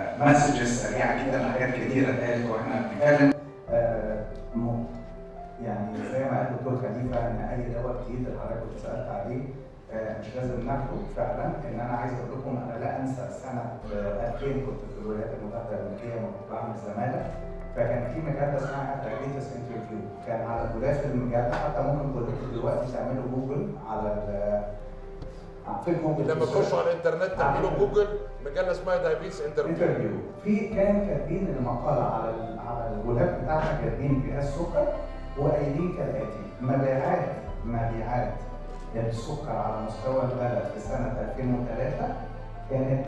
مسجز سريعه جدا حاجات كتيره اتقالت واحنا بنتكلم آه، م- يعني زي ما قال الدكتور خليفه ان اي دواء جديد اللي حضرتك كنت سالت عليه آه، مش لازم ناخده فعلا ان انا عايز اقول لكم انا لا انسى سنه آه، 2000 كنت في الولايات المتحده الامريكيه لما كنت بعمل زماله فكان في مجله اسمها اتراكيتس انترفيو كان على غلاف المجله حتى ممكن كلكم دلوقتي تعملوا جوجل على ال- في جوجل لما تخشوا على الانترنت تعملوا جوجل مجله اسمها دايابيتس انترفيو انترفيو في كان كاتبين المقاله على ال- على الغلاف بتاعها كاتبين فيها السكر وقايلين كالاتي مبيعات مبيعات السكر على مستوى البلد في سنه 2003 كانت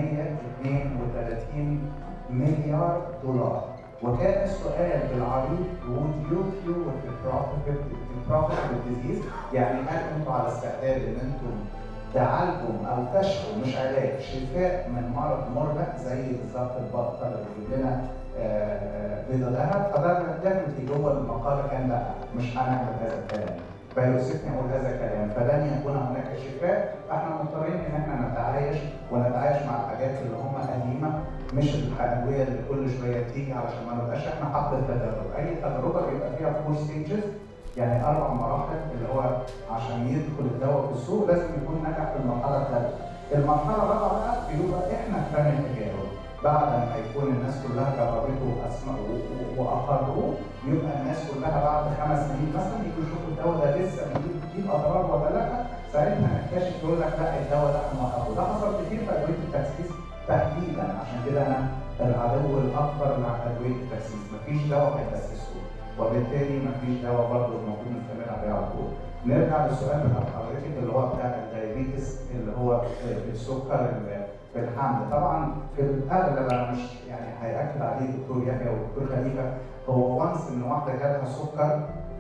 132 مليار دولار وكان السؤال بالعريض would you cure the profit the profitable disease يعني هل انتم على استعداد ان انتم تعالجوا او تشفوا مش علاج شفاء من مرض مربح زي بالظبط البطه اللي بيجيب لنا آه، آه، بيضه ذهب فده ديفنتلي جوه المقاله كان لا مش هنعمل هذا الكلام فيوسفني اقول هذا الكلام فلن يكون هناك شفاء فاحنا مضطرين ان احنا نتعايش ونتعايش مع الحاجات اللي هم قديمه مش الادويه اللي كل شويه تيجي علشان ما نبقاش احنا حق التجربه اي تجربه بيبقى فيها فور ستيجز يعني اربع مراحل اللي هو عشان يدخل الدواء في السوق لازم يكون نجح في المرحله الثالثه. المرحله الرابعه بقى بيبقى احنا فن التجارب بعد ما يكون الناس كلها جربته واسمع واقروه يبقى الناس كلها بعد خمس سنين مثلا يجوا يشوفوا الدواء ده لسه بيجيب بيجيب اضرار ولا لا ساعتها نكتشف يقول لك لا الدواء ده احنا موقفه ده حصل كتير في ادويه التخسيس تحديدا عشان كده انا العدو الاكبر لادويه التخسيس مفيش دواء هيخسسه وبالتالي مفيش دواء برضه المفروض نستمر عليه على طول. نرجع للسؤال بتاع حضرتك اللي هو بتاع الدايابيتس اللي هو السكر ال- في الحمل طبعا في الاغلب انا مش يعني هياكد عليه الدكتور يحيى والدكتور خليفه هو وانس ان واحده جالها سكر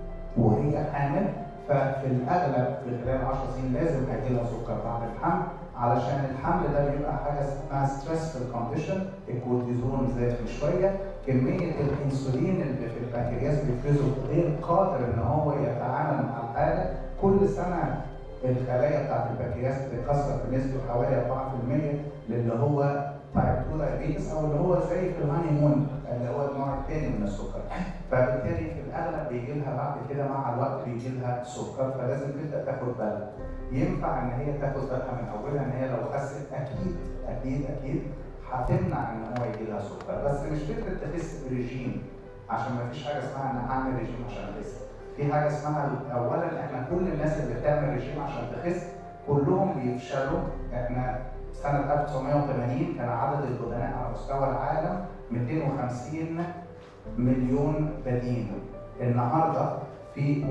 وهي حامل ففي الاغلب في خلال 10 سنين لازم هيجي لها سكر بعد الحمل علشان الحمل ده بيبقى حاجه اسمها ستريسفul كونديشن الكورتيزون زاد شويه كميه الانسولين اللي في البنكرياس بيفرزه غير قادر ان هو يتعامل مع الحاله كل سنه الخلايا بتاعت البنكرياس بتتكسر بنسبه حوالي 4% للي هو تايب 2 دايابيتس او اللي هو زي في الهاني مون اللي هو النوع الثاني من السكر فبالتالي في الاغلب بيجي لها بعد كده مع الوقت بيجي لها سكر فلازم تبدا تاخد بالها ينفع ان هي تاخد بالها من اولها ان هي لو خست اكيد اكيد اكيد هتمنع ان هو يجي لها سكر بس مش فكره تخس بريجيم عشان ما فيش حاجه اسمها ان اعمل ريجيم عشان اخس في حاجه اسمها اولا احنا كل الناس اللي بتعمل ريجيم عشان تخس كلهم بيفشلوا احنا سنه 1980 كان عدد البدناء على مستوى العالم 250 مليون بدين النهارده في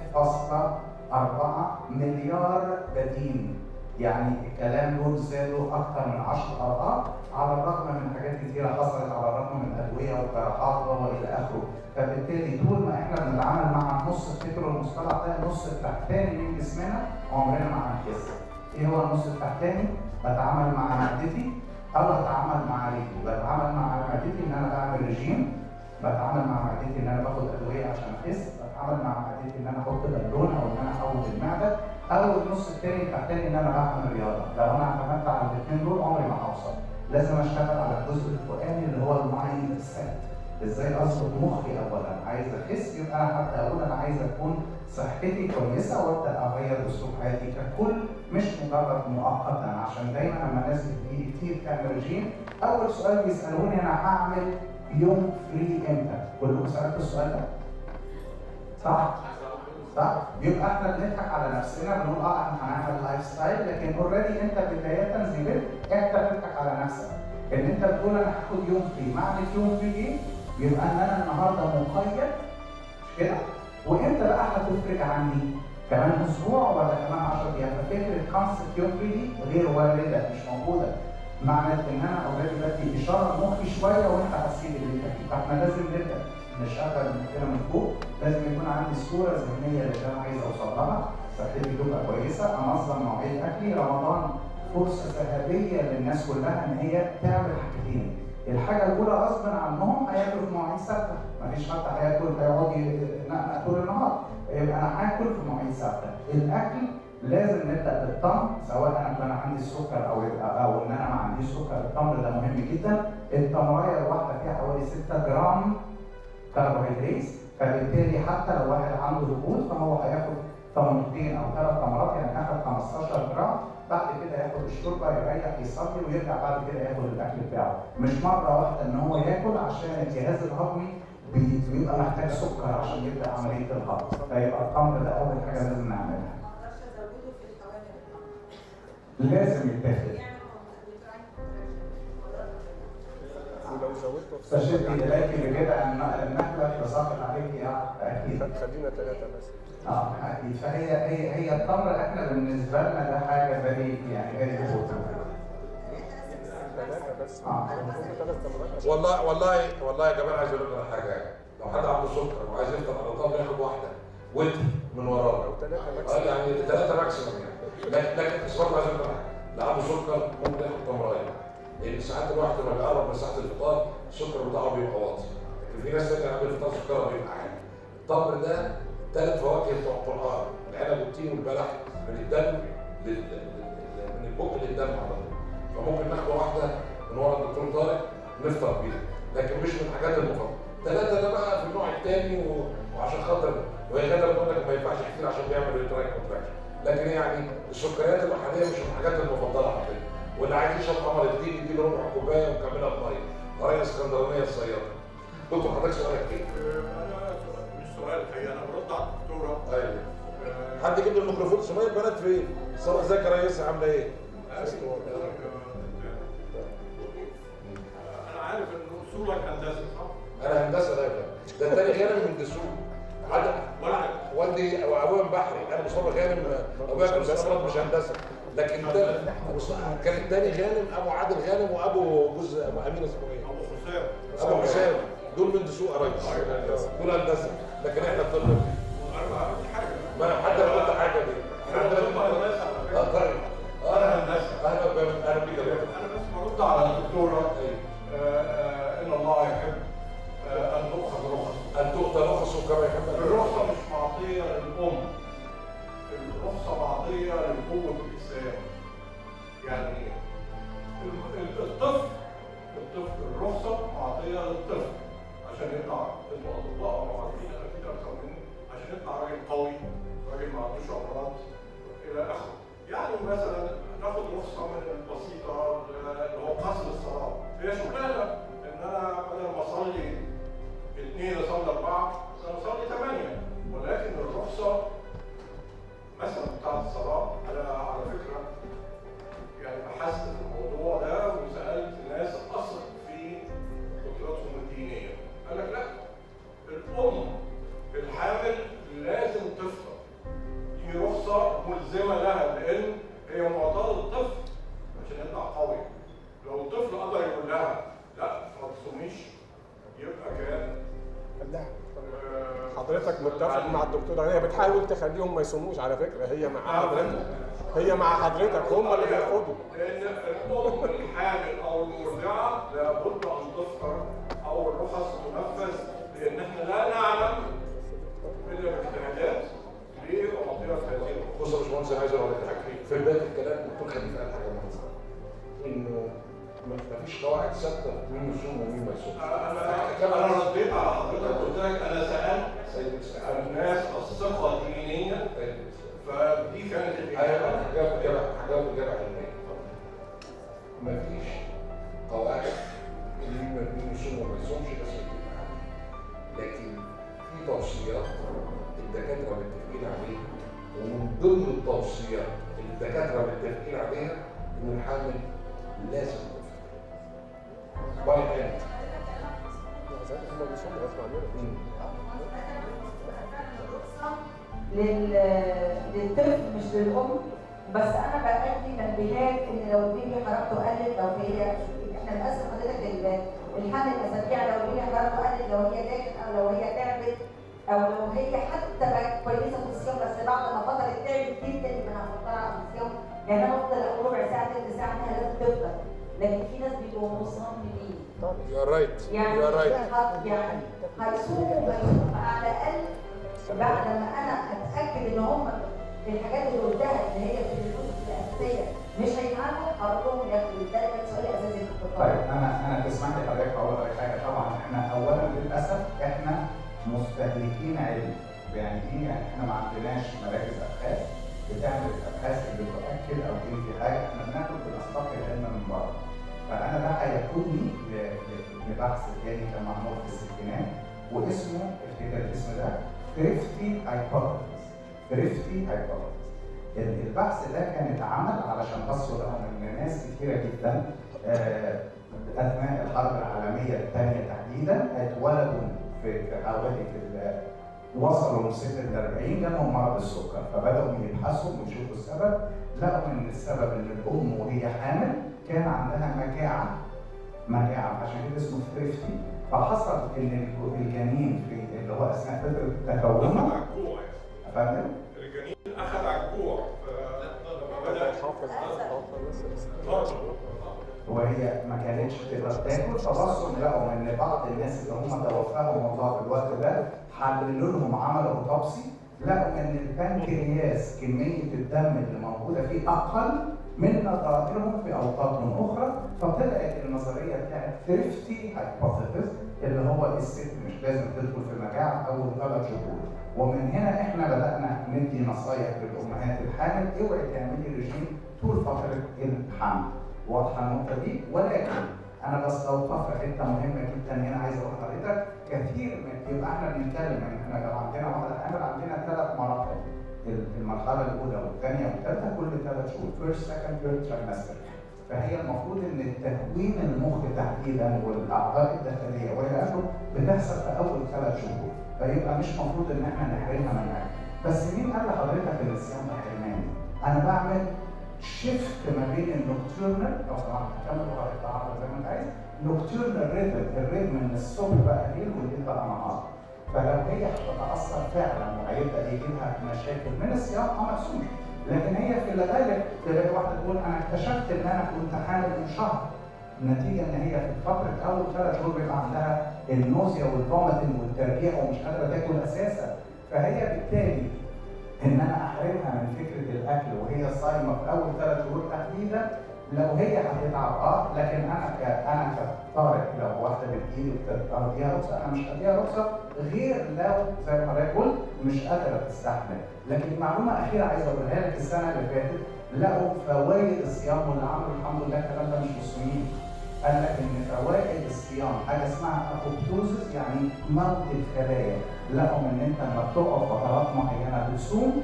1.4 مليار بدين يعني الكلام دول زادوا اكثر من 10 اضعاف على الرغم من حاجات كثيره حصلت على الرغم من ادويه وجراحات والى اخره فبالتالي طول ما احنا بنتعامل مع النص افتكروا المصطلح ده النص التحتاني من جسمنا عمرنا ما هنخس ايه هو النص التحتاني؟ بتعامل مع معدتي او اتعامل مع رجلي بتعامل مع معدتي ان انا بعمل رجيم بتعامل مع معدتي ان انا باخد ادويه عشان اخس بتعامل مع معدتي ان انا احط بالون او ان انا احوض المعده او النص الثاني التحتاني ان انا بعمل رياضه لو انا اعتمدت على الاثنين دول عمري ما هوصل لازم اشتغل على الجزء الفوقاني اللي هو المايند سيت ازاي اظبط مخي اولا عايز اخس يبقى انا حتى اقول انا عايز اكون صحتي كويسه وابدا اغير اسلوب حياتي ككل مش مجرد مؤقتا عشان دايما لما الناس بتيجي كتير تعمل رجيم اول سؤال بيسالوني انا هعمل يوم فري امتى؟ كلكم سالتوا السؤال ده؟ صح؟ صح؟ يبقى احنا بنضحك على نفسنا بنقول اه احنا هنعمل لايف ستايل لكن اوريدي انت بدايه زميلت انت بتضحك على نفسك ان انت بتقول انا هاخد يوم فري معنى يوم فري ايه؟ يبقى ان انا النهارده مقيد مش كده؟ وامتى بقى هتفرج عني؟ كمان اسبوع ولا كمان 10 ايام؟ ففكره كونسبت يوم فري دي غير وارده مش موجوده. معنى ان انا اوريدي بدي اشاره لمخي شويه وانت هتسيب اللي انت فيه، فاحنا لازم نبدا نشغل مخنا من فوق، لازم يكون عندي صوره ذهنيه للي انا عايز اوصل لها، صحتي تبقى كويسه، انظم مواعيد اكلي، رمضان فرصه ذهبيه للناس كلها ان هي تعمل حاجتين. الحاجه الاولى غصب عنهم هياكلوا في مواعيد ثابته، مفيش حد هياكل هيقعد ينقنق طول النهار، يبقى انا هاكل في مواعيد ثابته. الاكل لازم نبدا بالتمر سواء انا كان عندي السكر او او ان انا ما عنديش سكر التمر ده مهم جدا التمرايه الواحده فيها حوالي 6 جرام كربوهيدرات فبالتالي حتى لو واحد عنده هبوط فهو هياخد تمرتين او ثلاث تمرات يعني هياخد 15 جرام بعد كده ياخد الشوربه يريح يصلي ويرجع بعد كده ياخد الاكل بتاعه مش مره واحده ان هو ياكل عشان الجهاز الهضمي بي- بيبقى محتاج سكر عشان يبدا عمليه الهضم فيبقى التمر ده اول حاجه لازم نعملها ما اقدرش ازوده في الحوامل لازم يتاخد يعمل ولو زودته في فشد اليك بكده ان النحله تساقط عليك يا اكيد خلينا ثلاثة بس اه اكيد فهي هي هي التمر احنا بالنسبه لنا ده حاجه فيري يعني فيري ثلاثة بس آه. ثلاث تمرات والله والله والله يا جماعه عايز اقول لك على حاجه لو حد عنده سكر وعايز يفطر على طول ياخد واحده وتر من وراه أو ثلاثة اه ماكسيموم يعني ثلاثه ماكسيموم يعني لكن لكن بس برضه عايز اقول لك على حاجه اللي عنده سكر ممكن ياخد تمرايه لان ساعات الواحد لما بيقرب من ساعه الفطار السكر بتاعه بيبقى واطي لكن في ناس تانية قبل الفطار سكرها بيبقى عالي التمر ده ثلاث فواكه بتوع القران العنب والتين والبلح من الدم لل... لل- من البق للدم على طول فممكن ناخد واحده من ورا الدكتور طارق نفطر بيها لكن مش من الحاجات المفضله ثلاثه ده بقى في النوع الثاني و... وعشان خاطر وهي غدا بتقول لك ما ينفعش كتير عشان بيعمل ريتراك كونتراكشن لكن يعني السكريات الاحاديه مش من الحاجات المفضله عندنا واللي عايز يشرب قمر الدين يديله ربع كوبايه ويكملها بميه قرايه اسكندرانيه الصيادة دكتور حضرتك سؤالك ايه؟ انا مش سؤال الحقيقه انا برد على الدكتوره ايوه آه، حد يجيب لي الميكروفون سمية البنات فين؟ ساره ازيك يا ريس عامله ايه؟ انا عارف ان اصولك هندسه صح؟ انا هندسه ده يا فندم. ده التاني غانم من دسوق عدد وانا والدي ابويا من بحري انا مصطفى غانم ابويا كان مستمرات مش هندسه لكن ده كان التاني غانم ابو عادل غانم وابو جوز ابو امين اسمه ايه؟ ابو حسام ابو حسام دول من دسوق يا ريس دول هندسه لكن احنا الطب انا ما عملت حاجه ما انا حتى لو قلت حاجه دي احنا عندنا اه طيب انا هندسه اهلا ب- اهلا بيك يا دكتور انا بس برد على الدكتوره أيوة. آه، آه، ان الله يحب آه، ان تؤخذ رخص ان تؤتى رخص كما يحب الله. الرخصه مش معطيه للام الرخصه معطيه لقوه الاسلام يعني ايه؟ ال- ال- الطفل الطفل الرخصه معطيه للطفل عشان يطلع انتوا اطباء او عارفين اكيد اكثر مني عشان يطلع راجل قوي راجل ما عندوش امراض الى اخره يعني مثلا ناخد رخصه من البسيطه اللي هو قصر الصلاه هي شغلانه ان انا بدل ما اصلي اثنين اصلي اربعه انا اصلي ثمانيه ولكن الرخصه مثلا بتاعت الصلاه انا على فكره يعني بحثت في الموضوع ده وسالت ناس اثق في قدراتهم الدينيه قال لك لا الام الحامل لازم تفطر دي رخصه ملزمه لها لان هي معطاه للطفل عشان يطلع قوي لو الطفل قدر يقول لها لا ما تصوميش يبقى كان لا آه، حضرتك متفق مع الدكتوره هي بتحاول تخليهم ما يصوموش على فكره هي مع حضرتك هي مع حضرتك هم اللي بيرفضوا لان الام الحامل او المرضعه لابد ان تفطر او الرخص تنفذ لان احنا لا نعلم الا باجتهادات لمعطيات هذه الرخص بص يا باشمهندس انا عايز اقول لك حاجه في بدايه الكلام الدكتور خليفه قال حاجه مهمه انه ما فيش قواعد ثابته مين يصوم ومين ما يصومش انا انا رديت على حضرتك قلت لك انا سالت سيد السعادة. الناس الثقه دينيا فدي كانت انا الاجابه هجاوب اجابه هجاوب اجابه علميه ما فيش قواعد مين مين يصوم وما يصومش بس بتبقى عادي. لكن في توصيات الدكاتره متفقين عليها ومن ضمن التوصيات اللي الدكاتره متفقين عليها ان الحامل لازم تفطر. باي اند هم بيصوموا غصب عننا لل... للطفل مش للام بس انا بدي تنبيهات ان لو البيبي حرارته قلت لو هي احنا للاسف حضرتك ال- الحمل الاسابيع لو البيبي حرارته قلت لو هي داخل او لو هي تعبت او لو هي حتى بقت كويسه في الصيام بس بعد ما فترت تعبت جدا يبقى انا هحطها على الصيام يعني انا افضل اقول ربع ساعه تلت ساعه انها لازم تفطر لكن في ناس بيبقوا مصممين يو ار رايت يعني يو ار رايت هت- يعني هيصوموا هيصوموا على الاقل بعد ما انا اتاكد ان هم الحاجات اللي قلتها اللي هي في الدروس الاساسيه مش هيتعاملوا هقول لهم ياخدوا ده كان سؤال اساسي في الخطاب طيب انا انا تسمح لي حضرتك اقول لك حاجه طبعا احنا اولا للاسف احنا مستهلكين علم يعني ايه يعني احنا ما عندناش مراكز ابحاث بتعمل الابحاث اللي تؤكد او تنفي حاجه احنا بناخد بنستقي العلم من بره فانا ده هيقودني ل- ل- لبحث تاني كان معمول في الستينات واسمه افتكر الاسم ده ثريفتي هايبوثيسيس ثريفتي هايبوثيسيس البحث ده كان اتعمل علشان بصوا لقوا ان ناس كتيره جدا آه، اثناء الحرب العالميه الثانيه تحديدا اتولدوا في في حوالي في ال- وصلوا لسن ال 40 جالهم مرض السكر فبداوا يبحثوا ويشوفوا السبب لقوا ان السبب ان الام وهي حامل كان عندها مجاعه مجاعه عشان كده اسمه ثريفتي فحصل ان الجنين في اللي هو اثناء فتره اخذ تكونه على الجوع افندم الجنين اخذ على الجوع فلما بدا حافظ حافظ بس فتره وهي ما كانتش تقدر تاكل فبصوا لقوا ان بعض الناس اللي هم توفاهم الله في الوقت ده حللوا لهم عملوا اوتوبسي لقوا ان البنكرياس كميه الدم اللي موجوده فيه اقل من نظائرهم في اوقات اخرى فطلعت النظريه بتاعت ثريفتي هايبوثيسيس اللي هو الست مش لازم تدخل في مجاعه اول ثلاث شهور ومن هنا احنا بدانا ندي نصايح للامهات الحامل اوعي تعملي رجيم طول فتره الحمل واضحه النقطه دي ولكن انا بستوقف في حته مهمه جدا هنا عايز اقول لحضرتك كثير من يبقى احنا بنتكلم ان احنا لو عندنا واحده حامل عندنا ثلاث مراحل المرحله الاولى والثانيه والثالثه كل ثلاث شهور فيرست سكند ثيرد ترايمستر فهي المفروض ان تكوين المخ تحديدا والاعضاء الداخليه والى اخره بتحصل في اول ثلاث شهور فيبقى مش المفروض ان احنا نحرمها من الاكل بس مين قال لحضرتك ان الصيام ده حرماني؟ انا بعمل شيفت ما بين النوكتورنال لو سمحت هكمل وهقطع تعرف زي ما انت عايز نوكتورنال ريتم الريتم من الصبح بقى ليل والليل بقى نهار فلو هي هتتاثر فعلا وهيبدا يجي لها مشاكل من الصيام اه مقسوم لكن هي في الغالب تلاقي واحده تقول انا اكتشفت ان انا كنت حامل من شهر نتيجه ان هي في فتره اول ثلاث شهور بيبقى عندها النوزيا والفوميتنج والترجيع ومش قادره تاكل اساسا فهي بالتالي ان انا احرمها من فكره الاكل وهي صايمه في اول ثلاث شهور تحديدا لو هي هتتعب اه لكن انا ك انا كطارق لو واحده بتجيلي وتديها رخصه انا مش هديها رخصه غير لو زي ما حضرتك قلت مش قادره تستحمل لكن معلومه اخيره عايز اقولها لك السنه اللي فاتت لقوا فوائد الصيام واللي عملوا الحمد لله الكلام ده مش مسلمين قال لك ان فوائد الصيام حاجه اسمها ابوبتوزس يعني موت الخلايا لقوا ان انت لما بتقف فترات معينه بتصوم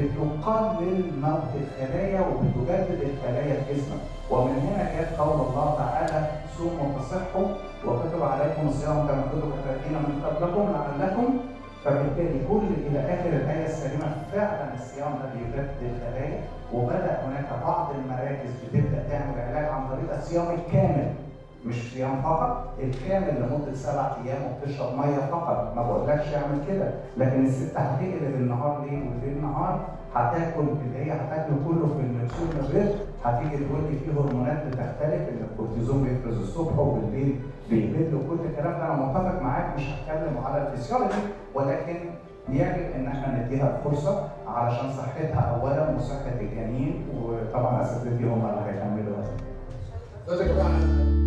بتقلل موت الخلايا وبتجدد الخلايا في جسمك ومن هنا جاء قول الله تعالى صوموا تصحوا وكتب عليكم الصيام كما كتب الذين من قبلكم لعلكم فبالتالي كل الى اخر الايه السليمه فعلا الصيام ده بيجدد الخلايا وبدا هناك بعض المراكز بتبدا تعمل علاج عن طريق الصيام الكامل مش صيام فقط الكامل لمده سبع ايام وبتشرب ميه فقط ما بقولكش اعمل كده لكن الست هتقلب النهار ليل والليل نهار هتاكل اللي هي هتاكله كله في النسول الرزق هتيجي تقول لي في هرمونات بتختلف ان الكورتيزون بيفرز الصبح وبالليل بيهبد وكل الكلام ده انا متفق معاك مش هتكلم على الفسيولوجي ولكن يجب ان احنا نديها الفرصه علشان صحتها اولا وصحه الجنين وطبعا اساتذتي هم اللي هيكملوا هذا. ده يا جماعه